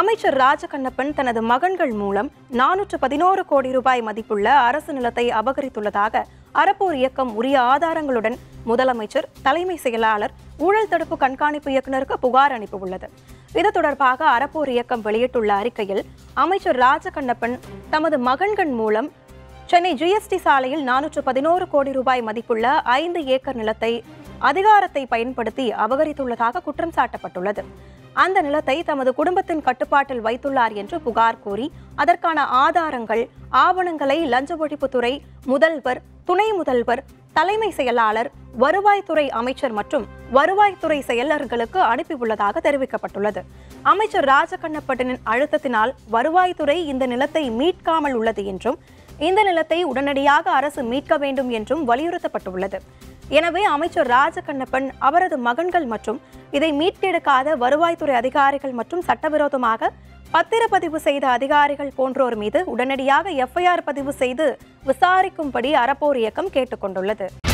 அமைச்சர் ராஜகண்ணப்பன் தனது மகன்கள் மூலம் நானூற்று பதினோரு கோடி ரூபாய் மதிப்புள்ள அரசு நிலத்தை அபகரித்துள்ளதாக அறப்போர் இயக்கம் உரிய ஆதாரங்களுடன் முதலமைச்சர் தலைமை செயலாளர் ஊழல் தடுப்பு கண்காணிப்பு இயக்குநருக்கு புகார் அனுப்பியுள்ளது இது தொடர்பாக அறப்போர் இயக்கம் வெளியிட்டுள்ள அறிக்கையில் அமைச்சர் ராஜகண்ணப்பன் தமது மகன்கள் மூலம் சென்னை ஜிஎஸ்டி சாலையில் நானூற்று பதினோரு கோடி ரூபாய் மதிப்புள்ள ஐந்து ஏக்கர் நிலத்தை அதிகாரத்தை பயன்படுத்தி அபகரித்துள்ளதாக குற்றம் சாட்டப்பட்டுள்ளது அந்த நிலத்தை தமது குடும்பத்தின் கட்டுப்பாட்டில் வைத்துள்ளார் என்று புகார் கூறி அதற்கான ஆதாரங்கள் ஆவணங்களை லஞ்ச ஒழிப்புத்துறை முதல்வர் துணை முதல்வர் தலைமை செயலாளர் வருவாய்த்துறை அமைச்சர் மற்றும் வருவாய்த்துறை செயலர்களுக்கு அனுப்பியுள்ளதாக தெரிவிக்கப்பட்டுள்ளது அமைச்சர் ராஜகண்ணப்பட்டனின் அழுத்தத்தினால் வருவாய்த்துறை இந்த நிலத்தை மீட்காமல் உள்ளது என்றும் இந்த நிலத்தை உடனடியாக அரசு மீட்க வேண்டும் என்றும் வலியுறுத்தப்பட்டுள்ளது எனவே அமைச்சர் ராஜகண்ணப்பன் அவரது மகன்கள் மற்றும் இதை மீட்டெடுக்காத வருவாய்த்துறை அதிகாரிகள் மற்றும் சட்டவிரோதமாக பத்திரப்பதிவு செய்த அதிகாரிகள் போன்றோர் மீது உடனடியாக எஃப்ஐஆர் பதிவு செய்து விசாரிக்கும்படி அறப்போர் இயக்கம் கேட்டுக்கொண்டுள்ளது